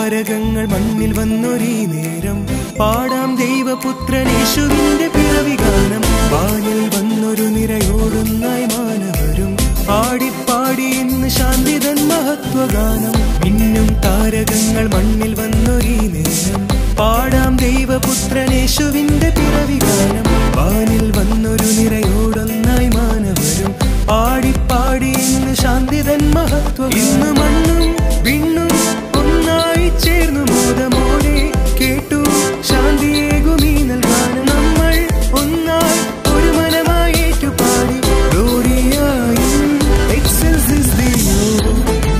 താരകങ്ങൾ മണ്ണിൽ വന്നൊരീ നേരം പാടാം ദൈവപുത്രൻ യേശുവിന്റെ പിറവി ഗാനം വാനിൽ വന്നൊരു നിരയോടുന്നായി മാനവരും പാടിപ്പാടി ഇന്ന് ശാന്തിതൻ മഹത്വഗാനം മിന്നും താരകങ്ങൾ മണ്ണിൽ വന്നൊരീ നേരം പാടാം ദൈവപുത്രൻ യേശുവിന്റെ പിറവി ഗാനം വാനിൽ വന്നൊരു നിരയോടൊന്നായി മാനവരും പാടിപ്പാടി ഇന്ന് ശാന്തിതൻ മഹത്വം ഇന്ന് മണ്ണും വിണ്ണും ഒന്നായി ചേർന്നു മോദമോടെ കേട്ടു ശാന്തിയേകുമീ നൽകാനും നമ്മൾ ഒന്നായി ഒരു മനമായി ഏറ്റുപാടി ഗ്ലോറിയായി എക്സൽസിസ് ദൈവം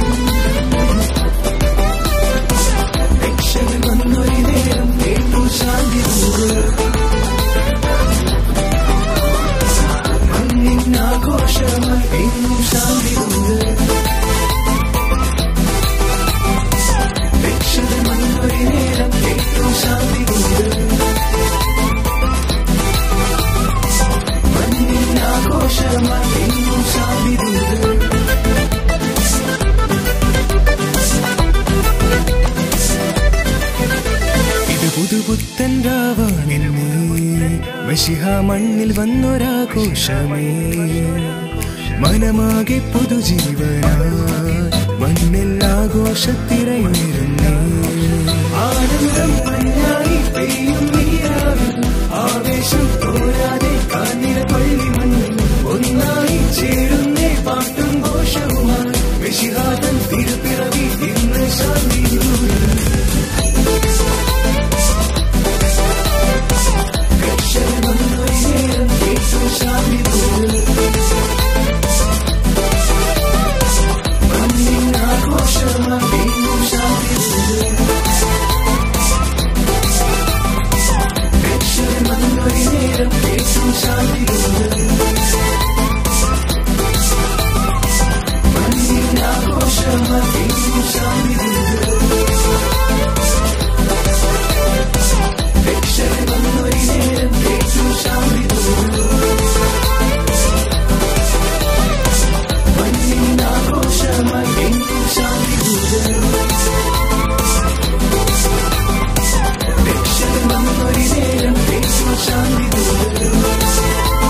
രക്ഷകൻ വന്നൊരു നേരം കേട്ടു ശാന്തി മണ്ണിനാഘോഷമായി എങ്ങും ശാന്തി രക്ഷകൻ വന്നൊരു നേരം കേട്ടു ശാന്തി മണ്ണിനാഘോഷമായി എങ്ങും ശാന്തി ഇത് പുതുപുത്തൻ രാവാണെന്നേ മഷിഹ മണ്ണിൽ വന്നൊരാഘോഷമേ മനമാകെ പുതുജീവനായി മണ്ണിൽ ആഘോഷത്തിരയുന്നേ ആനന്ദം മഞ്ഞായി പെയ്യും നീരാവിൽ ആവേശം തോരാതെ കാഞ്ഞിര പള്ളി മണ്ണിൽ ഒന്നായി ചേരുന്നേ പാട്ടും ഘോഷവുമായി മെഷിഹാതൻ തിരുപ്പിറവി ഇന്ന് ശാന്തിയൂരിൽ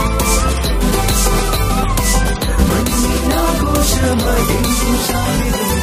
ശാന്തി